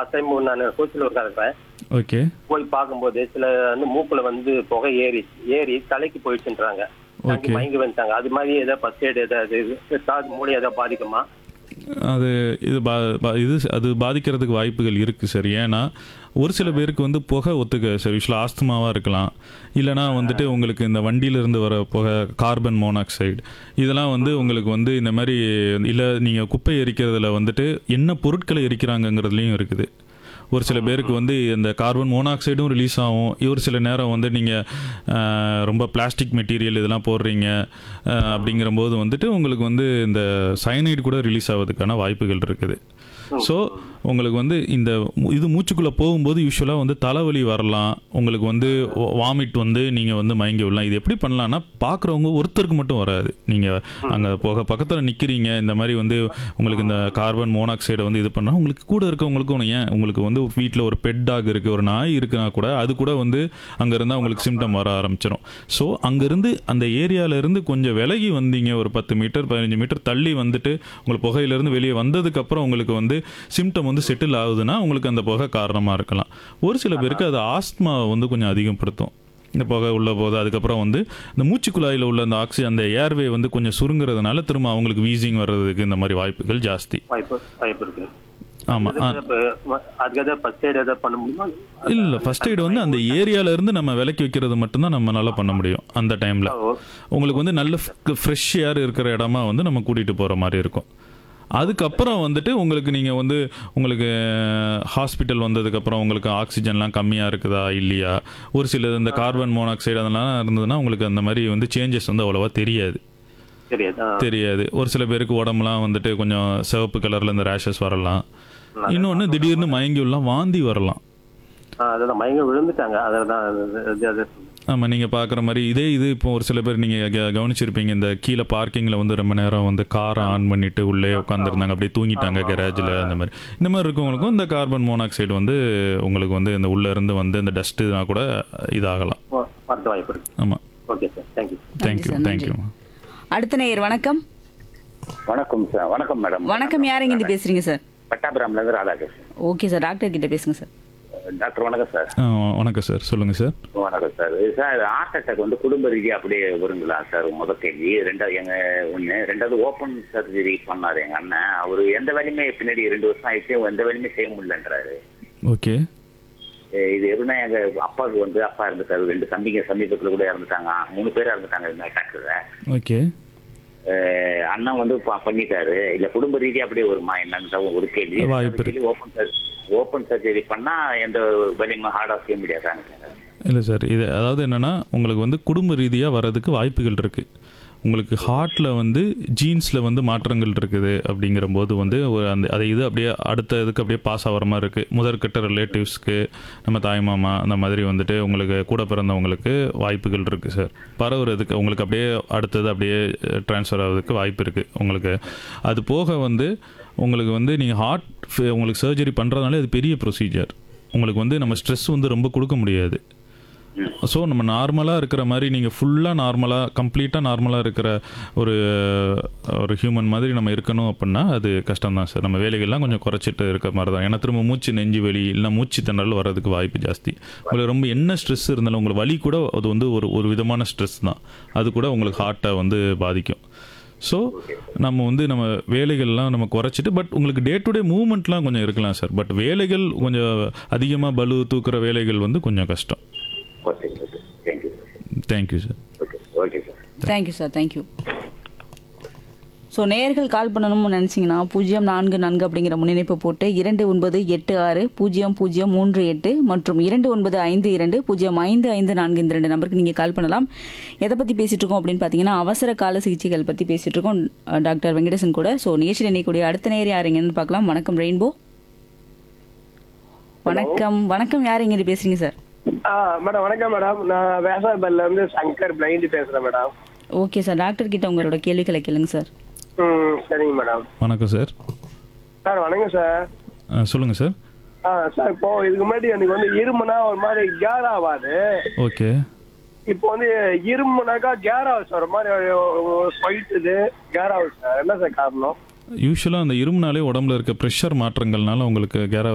Last time நான் social ஒர்க்காக இருக்கிறேன் ஓகே போய் பார்க்கும்போது சில வந்து மூக்குல வந்து புகை ஏறி ஏறி தலைக்கு போயிடுச்சுன்றாங்க தங்கி Okay. மயங்கி வந்துட்டாங்க அது மாதிரி ஏதாவது ஃபர்ஸ்ட் எய்ட் ஏதாவது காது மூளை ஏதாவது பாதிக்குமா அது இது பா பா- இது அது பாதிக்கிறதுக்கு வாய்ப்புகள் இருக்குது சார் ஏன்னா ஒரு சில பேருக்கு வந்து புகை ஒத்துக்க சார் யூஸ்வலாக ஆஸ்துமாவாக இருக்கலாம் இல்லைனா வந்துட்டு உங்களுக்கு இந்த வண்டியிலேருந்து வர புகை கார்பன் மோனாக்சைடு இதெல்லாம் வந்து உங்களுக்கு வந்து இந்த மாதிரி இல்லை நீங்கள் குப்பை எரிக்கிறதுல வந்துட்டு என்ன பொருட்களை எரிக்கிறாங்கங்கிறதுலையும் இருக்குது ஒரு சில பேருக்கு வந்து இந்த கார்பன் மோனாக்சைடும் ரிலீஸ் ஆகும் ஒரு சில நேரம் வந்து நீங்கள் ரொம்ப பிளாஸ்டிக் மெட்டீரியல் இதெல்லாம் போடுறீங்க அஹ், அப்படிங்கிறபோது வந்துட்டு உங்களுக்கு வந்து இந்த சயனைடு கூட ரிலீஸ் ஆகிறதுக்கான வாய்ப்புகள் இருக்குது ஸோ உங்களுக்கு வந்து இந்த மு- இது மூச்சுக்குள்ளே போகும்போது யூஸ்வலாக வந்து தலைவலி வரலாம் உங்களுக்கு வந்து வாமிட் வந்து நீங்கள் வந்து மயங்கி விடலாம் இது எப்படி பண்ணலாம்னா பார்க்குறவங்க ஒருத்தருக்கு மட்டும் வராது நீங்கள் அங்கே போக பக்கத்தில் நிற்கிறீங்க இந்த மாதிரி வந்து உங்களுக்கு இந்த கார்பன் மோனாக்சைடை வந்து இது பண்ணால் உங்களுக்கு கூட இருக்கவங்களுக்கும் ஏன் உங்களுக்கு வந்து வீட்டில் ஒரு பெட் டாக் இருக்குது ஒரு நாய் இருக்குன்னா கூட அது கூட வந்து அங்கே இருந்தால் உங்களுக்கு சிம்டம் வர ஆரம்பிச்சிடும் ஸோ அங்கேருந்து அந்த ஏரியாவிலேருந்து கொஞ்சம் விலகி வந்தீங்க ஒரு பத்து மீட்டர் பதினஞ்சு மீட்டர் தள்ளி வந்துட்டு உங்களுக்கு புகையிலேருந்து வெளியே வந்ததுக்கப்புறம் உங்களுக்கு வந்து சிம்டம் வந்து செட்டில் ஆகுதுன்னா உங்களுக்கு அந்த புகை காரணமாக இருக்கலாம் ஒரு சில பேருக்கு அது ஆஸ்துமாவை வந்து கொஞ்சம் அதிகப்படுத்தும் இந்த புகை உள்ள போது அதுக்கப்புறம் வந்து இந்த மூச்சுக்குழாயில் உள்ள அந்த ஆக்சி அந்த ஏர்வே வந்து கொஞ்சம் சுருங்குறதுனால திரும்ப அவங்களுக்கு வீசிங் வர்றதுக்கு இந்த மாதிரி வாய்ப்புகள் ஜாஸ்தி வாய்ப்பு வாய்ப்பு இருக்கு ஆமாம் இப்ப அதுக்கு ஏதாவது ஃபர்ஸ்ட் எய்ட் ஏதாவது பண்ண முடியுமா இல்லை ஃபர்ஸ்ட் எய்டு வந்து அந்த ஏரியால இருந்து நம்ம விலக்கி வைக்கிறது மட்டும்தான் நம்ம நல்லா பண்ண முடியும் அந்த டைமில் ஓ, உங்களுக்கு வந்து நல்ல ஃப்ரெஷ் ஏர் இருக்கிற இடமா வந்து நம்ம கூட்டிகிட்டு போகிற மாதிரி இருக்கும் அதுக்கப்புறம் வந்துட்டு உங்களுக்கு நீங்கள் வந்து உங்களுக்கு ஹாஸ்பிட்டல் வந்ததுக்கப்புறம் உங்களுக்கு ஆக்சிஜன்லாம் கம்மியாக இருக்குதா இல்லையா ஒரு சில இந்த கார்பன் மோனாக்சைடு அதெல்லாம் இருந்ததுன்னா உங்களுக்கு அந்த மாதிரி வந்து சேஞ்சஸ் வந்து அவ்வளோவா தெரியாது தெரியாது ஆ. தெரியாது ஒரு சில பேருக்கு உடம்புலாம் வந்துட்டு கொஞ்சம் சிவப்பு கலரில் இந்த ரேஷஸ் வரலாம் இன்னொன்று திடீர்னு மயங்கி விடலாம் வாந்தி வரலாம் ஆ, அதுதான் மயங்க விழுந்துட்டாங்க அதான் அது அது ஆமாம் நீங்கள் பார்க்குற மாதிரி இதே இது இப்போ ஒரு சில பேர் நீங்கள் கவனிச்சிருப்பீங்க இந்த கீழே பார்க்கிங்கில் வந்து ரொம்ப நேரம் வந்து காரை ஆன் பண்ணிட்டு உள்ளே உட்காந்துருந்தாங்க அப்படியே தூங்கிட்டாங்க கராஜில் அந்த மாதிரி இந்த மாதிரி இருக்கவங்களுக்கும் இந்த கார்பன் மோனாக்சைடு வந்து உங்களுக்கு வந்து இந்த உள்ளே இருந்து வந்து இந்த டஸ்ட்டுனா கூட இதாகலாம் ஓ, வரது வாய்ப்பு இருக்கு ஆமாம் okay sir thank you thank you sir, நன்றி. தேங்க்யூ அடுத்த நேயர் வணக்கம் வணக்கம் சார் வணக்கம் மேடம் வணக்கம் யாருங்க இருந்து பேசுறீங்க சார் பட்டாபிராம்ல இருந்து ராதாகிருஷ்ணன் ஓகே சார் டாக்டர் கிட்ட பேசுங்க சார் டாக்டர் வணக்கம் சார் வணக்கம் சார் சொல்லுங்கள் சார் வணக்கம் சார் சார் ஹார்ட் அட்டாக் வந்து குடும்ப ரீதியா அப்படியே வருங்களா சார் முத கேள்வி ரெண்டாவது எங்க ஒண்ணு ரெண்டாவது ஓப்பன் சர்ஜரி பண்ணாரு எங்க அண்ணன் அவரு எந்த வேலையுமே பின்னாடி ரெண்டு வருஷம் ஆயிடுச்சு எந்த வேலையுமே செய்ய முடியலன்றாரு ஓகே அஹ் இது எப்படின்னா எங்க அப்பாவுக்கு வந்து அப்பா இருந்துட்டாரு ரெண்டு தம்பிங்க சமீபத்துல கூட இறந்துட்டாங்க மூணு பேர் இறந்துட்டாங்க இந்த அட்டாக்ல ஓகே அண்ணன் வந்து ப- பண்ணிட்டாரு இல்ல குடும்ப ரீதியா அப்படியே வருமா என்னன்னு தான் ஒரு கேள்வி வாய்ப்பு இருக்கு. ஓப்பன் ஓப்பன் சர்ஜரி பண்ணா எந்த வேலையுமே ஹார்டா செய்ய முடியாதாங்க இல்லை சார் இது அதாவது என்னென்னா உங்களுக்கு வந்து குடும்ப ரீதியாக வர்றதுக்கு வாய்ப்புகள் இருக்குது உங்களுக்கு ஹார்ட்டில் வந்து ஜீன்ஸில் வந்து மாற்றங்கள் இருக்குது அப்படிங்கிற போது வந்து ஒரு அந்த அதை இது அப்படியே அடுத்த இதுக்கு அப்படியே பாஸ் ஆகிற மாதிரி இருக்குது முதற்கட்ட ரிலேட்டிவ்ஸ்க்கு நம்ம தாய்மாமா அந்த மாதிரி வந்துட்டு உங்களுக்கு கூட பிறந்தவங்களுக்கு வாய்ப்புகள் இருக்குது சார் பரவுறதுக்கு உங்களுக்கு அப்படியே அடுத்தது அப்படியே ட்ரான்ஸ்ஃபர் ஆகிறதுக்கு வாய்ப்பு இருக்குது உங்களுக்கு அது போக வந்து உங்களுக்கு வந்து நீங்கள் ஹார்ட் உங்களுக்கு சர்ஜரி பண்ணுறதுனால அது பெரிய ப்ரொசீஜர் உங்களுக்கு வந்து நம்ம ஸ்ட்ரெஸ் வந்து ரொம்ப கொடுக்க முடியாது ஸோ நம்ம நார்மலாக இருக்கிற மாதிரி நீங்கள் ஃபுல்லாக நார்மலாக கம்ப்ளீட்டாக நார்மலாக இருக்கிற ஒரு ஒரு ஹியூமன் மாதிரி நம்ம இருக்கணும் அப்படின்னா அது கஷ்டம் தான் சார் நம்ம வேலைகள்லாம் கொஞ்சம் குறைச்சிட்டு இருக்க மாதிரி தான் ஏன்னா திரும்ப மூச்சு நெஞ்சு வலி இல்லை மூச்சு திணறல் வர்றதுக்கு வாய்ப்பு ஜாஸ்தி உங்களுக்கு ரொம்ப என்ன ஸ்ட்ரெஸ் இருந்தாலும் உங்களுக்கு வலி கூட அது வந்து ஒரு ஒரு விதமான ஸ்ட்ரெஸ் தான் அது கூட உங்களுக்கு ஹார்ட்டை வந்து பாதிக்கும் ஸோ நம்ம வந்து நம்ம வேலைகள்லாம் நம்ம குறைச்சிட்டு பட் உங்களுக்கு டே டு டே மூவ்மெண்ட்லாம் கொஞ்சம் இருக்கலாம் சார் பட் வேலைகள் கொஞ்சம் அதிகமாக பலு தூக்குற வேலைகள் வந்து கொஞ்சம் கஷ்டம் okay okay thank you thank you sir okay okay sir thank you sir thank you so நேயர்கள் கால் பண்ணணும்னு நினச்சிங்கன்னா பூஜ்ஜியம் நான்கு நான்கு அப்படிங்கிற முன்னிணைப்பு போட்டு இரண்டு ஒன்பது எட்டு ஆறு பூஜ்ஜியம் பூஜ்ஜியம் மூன்று எட்டு மற்றும் இரண்டு ஒன்பது ஐந்து இரண்டு பூஜ்ஜியம் ஐந்து ஐந்து நான்கு இந்த ரெண்டு நம்பருக்கு நீங்கள் கால் பண்ணலாம் எதை பற்றி பேசிகிட்டு இருக்கோம் அப்படின்னு பார்த்தீங்கன்னா அவசர கால சிகிச்சைகள் பற்றி பேசிகிட்டு இருக்கோம் அஹ், டாக்டர் வெங்கடேசன் கூட ஸோ நிகழ்ச்சியில் இணையக்கூடிய அடுத்த நேர் யாருங்கன்னு பார்க்கலாம் வணக்கம் ரெயின்போ வணக்கம் வணக்கம் யார் இங்கே பேசுறீங்க சார் ஆ மேடம் வணக்கம் மேடம் நான் வேசாபல்ல இருந்து சங்கர் பிளைண்ட் பேசுறேன் மேடம் ஓகே சார் டாக்டர் கிட்ட உங்களோட கேள்விகளை கேளுங்க சார் ம் சரிங்க மேடம் வணக்கம் சார் சார் வணக்கம் சார் சொல்லுங்கள் சார் ஆ சார் இப்போ இதுக்கு முன்னாடி எனக்கு வந்து இருமுனா ஒரு மாதிரி கேர் ஆகாது ஓகே இப்போ வந்து இருமுனாக்கா கேர் ஆகுது சார் ஒரு மாதிரி ஸ்வைட்டுது கேர் ஆகுது சார் என்ன சார் காரணம் யூஸ்வலாக அந்த இருமுனாலே உடம்புல இருக்க ப்ரெஷர் மாற்றங்கள்னால உங்களுக்கு கேர